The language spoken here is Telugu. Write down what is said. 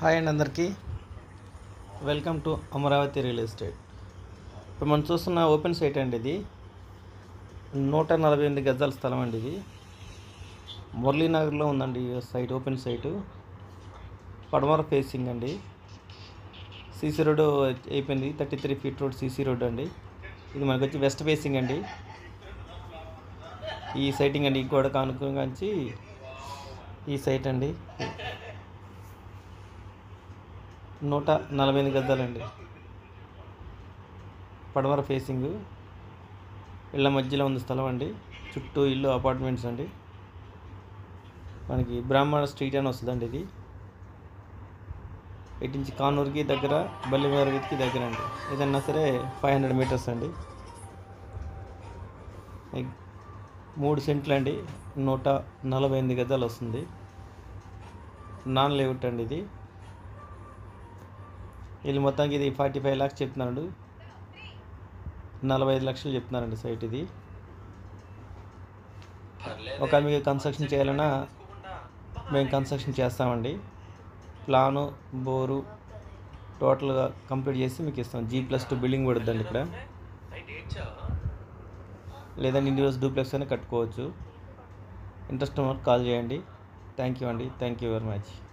హాయ్ అండి అందరికీ welcome to Amaravati real estate ఇప్పుడు మనం చూస్తున్న ఓపెన్ సైట్ అండి ఇది నూట నలభై ఎనిమిది గజాల స్థలం అండి ఇది మురళీనగర్లో ఉందండి ఈ సైట్ ఓపెన్ సైటు పడమర ఫేసింగ్ అండి సీసీ రోడ్ అయిపోయింది thirty three feet road CC road అండి ఇది మనకు వచ్చి వెస్ట్ ఫేసింగ్ అండి ఈ సైటింగ్ అండి ఈ గోడ కానుకొని ఈ సైట్ అండి నూట నలభై ఎనిమిది గద్దాలండి పడమర ఫేసింగ్ ఇళ్ళ మధ్యలో ఉంది స్థలం అండి చుట్టూ ఇల్లు అపార్ట్మెంట్స్ అండి మనకి బ్రాహ్మణ స్ట్రీట్ అని వస్తుందండి ఇది ఇటు నుంచి కానూరుకి దగ్గర బల్లిమేరకి దగ్గర అండి ఏదన్నా సరే ఫైవ్ హండ్రెడ్ మీటర్స్ అండి ఎగ్- మూడు సెంట్లు అండి నూట నలభై ఎనిమిది గజాలు వస్తుంది నాన్ లేఅవుట్ అండి ఇది వీళ్ళు మొత్తానికి ఇది ఫార్టీ ఫైవ్ ల్యాక్స్ చెప్తున్నాడు నలభై ఐదు లక్షలు చెప్తున్నారండి సైట్ ఇది ఒకవేళ మీకు కన్స్ట్రక్షన్ చేయాలన్నా మేము కన్స్ట్రక్షన్ చేస్తామండి ప్లాను బోరు టోటల్గా కంప్లీట్ చేసి మీకు ఇస్తాం జీ ప్లస్ టూ బిల్డింగ్ పడుద్దండి ఇక్కడ లేదంటే ఇండివిజువల్స్ డూప్లెక్స్ అయినా కట్టుకోవచ్చు ఇంట్రెస్ట్ ఉన్న కాల్ చేయండి థ్యాంక్ యూ అండి థ్యాంక్ యూ వెరీ మచ్